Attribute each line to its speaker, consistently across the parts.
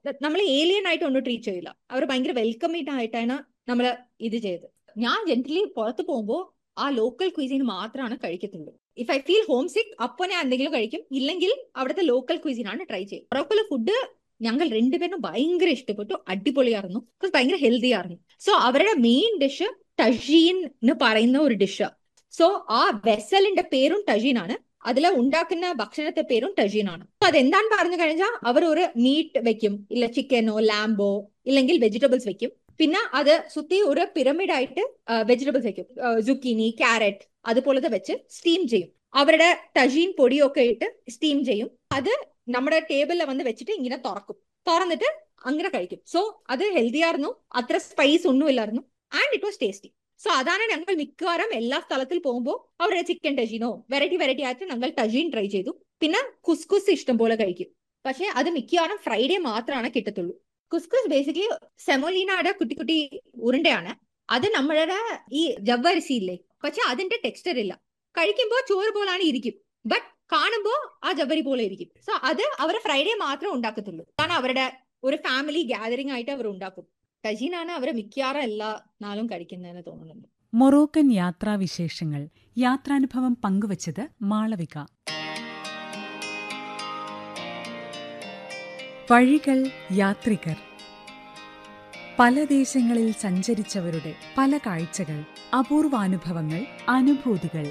Speaker 1: നമ്മൾ ഏലിയൻ ആയിട്ട് ഒന്നും ട്രീറ്റ് ചെയ്യില്ല അവർ ഭയങ്കര വെൽക്കമിംഗ് ആയിട്ടാണ് നമ്മൾ ഇത് ചെയ്തത് ഞാൻ ജനറലി പുറത്ത് പോകുമ്പോൾ ആ ലോക്കൽ ക്വിസിൻ മാത്രമാണ് കഴിക്കത്തുള്ളൂ if I feel homesick അപ്പോൾ ഞാൻ എന്തെങ്കിലും കഴിക്കും ഇല്ലെങ്കിൽ അവിടുത്തെ ലോക്കൽ ക്വിസിൻ ആണ് ട്രൈ ചെയ്യും മൊറോക്കോയിലെ ഫുഡ് ഞങ്ങൾ രണ്ടുപേരും ഭയങ്കര ഇഷ്ടപ്പെട്ടു അടിപൊളിയായിരുന്നു ബിക്കോസ് ഭയങ്കര ഹെൽത്തി ആയിരുന്നു സോ അവരുടെ മെയിൻ ഡിഷ് ടഷീൻ എന്ന് പറയുന്ന ഒരു ഡിഷ് സോ ആ വെസലിന്റെ പേരും ടജീൻ ആണ് അതിൽ ഉണ്ടാക്കുന്ന ഭക്ഷണത്തെ പേരും ടജീൻ ആണ് അപ്പൊ അതെന്താന്ന് പറഞ്ഞു കഴിഞ്ഞാൽ അവർ ഒരു മീറ്റ് വെക്കും ഇല്ല ചിക്കനോ ലാംബോ ഇല്ലെങ്കിൽ വെജിറ്റബിൾസ് വെക്കും പിന്നെ അത് സുത്തി ഒരു പിരമിഡ് ആയിട്ട് വെജിറ്റബിൾസ് വെക്കും ജുക്കീനി ക്യാരറ്റ് അതുപോലത്തെ വെച്ച് സ്റ്റീം ചെയ്യും അവരുടെ ടജീൻ പൊടിയൊക്കെ ഇട്ട് സ്റ്റീം ചെയ്യും അത് നമ്മുടെ ടേബിളിൽ വന്ന് വെച്ചിട്ട് ഇങ്ങനെ തുറക്കും തുറന്നിട്ട് അങ്ങനെ കഴിക്കും സോ അത് ഹെൽത്തി ആയിരുന്നു അത്ര സ്പൈസ് ഒന്നും ഇല്ലായിരുന്നു and it was tasty so അതാണ് ഞങ്ങൾ മിക്കവാറും എല്ലാ സ്ഥലത്തിൽ പോകുമ്പോൾ അവരുടെ ചിക്കൻ ടജീനോ വെറൈറ്റി വെറൈറ്റി ആയിട്ട് ഞങ്ങൾ ടജീൻ ട്രൈ ചെയ്തു പിന്നെ കുസ്കുസ് ഇഷ്ടം പോലെ കഴിക്കും പക്ഷെ അത് മിക്കവാറും ഫ്രൈഡേ മാത്രമാണ് കിട്ടത്തുള്ളൂ കുസ്കുസ് ബേസിക്കലി സെമോലീനയുടെ കുട്ടി കുട്ടി ഉരുണ്ടയാണ് അത് നമ്മളുടെ ഈ ജവ്വരിസി ഇല്ലേ പക്ഷെ അതിന്റെ ടെക്സ്ചർ ഇല്ല കഴിക്കുമ്പോൾ ചോറ് പോലാണ് ഇരിക്കും ബട്ട് കാണുമ്പോൾ ആ ജവ്വരി പോലെ ഇരിക്കും സോ അത് അവർ ഫ്രൈഡേ മാത്രമേ ഉണ്ടാക്കത്തുള്ളൂ കാരണം അവരുടെ ഒരു ഫാമിലി ഗാദറിംഗ് ആയിട്ട് അവർ ഉണ്ടാക്കും ടജീനാണ് അവർ മിക്കവാറും എല്ലാ നാളും കഴിക്കുന്നതെന്ന് തോന്നുന്നുണ്ട്
Speaker 2: മൊറോക്കൻ യാത്രാവിശേഷങ്ങൾ യാത്രാനുഭവം പങ്കുവച്ചത് മാളവിക വഴികൾ യാത്രികർ പല ദേശങ്ങളിൽ സഞ്ചരിച്ചവരുടെ പല കാഴ്ചകൾ അപൂർവാനുഭവങ്ങൾ അനുഭൂതികൾ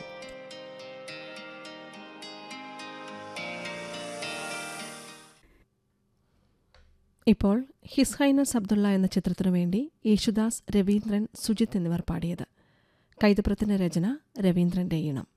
Speaker 3: ഇപ്പോൾ ഹിസ് ഹൈനസ് അബ്ദുള്ള എന്ന ചിത്രത്തിനു വേണ്ടി യേശുദാസ് രവീന്ദ്രൻ സുജിത്ത് എന്നിവർ പാടിയത് കൈതപ്രത്തിന്റെ രചന രവീന്ദ്രന്റെ ഈണം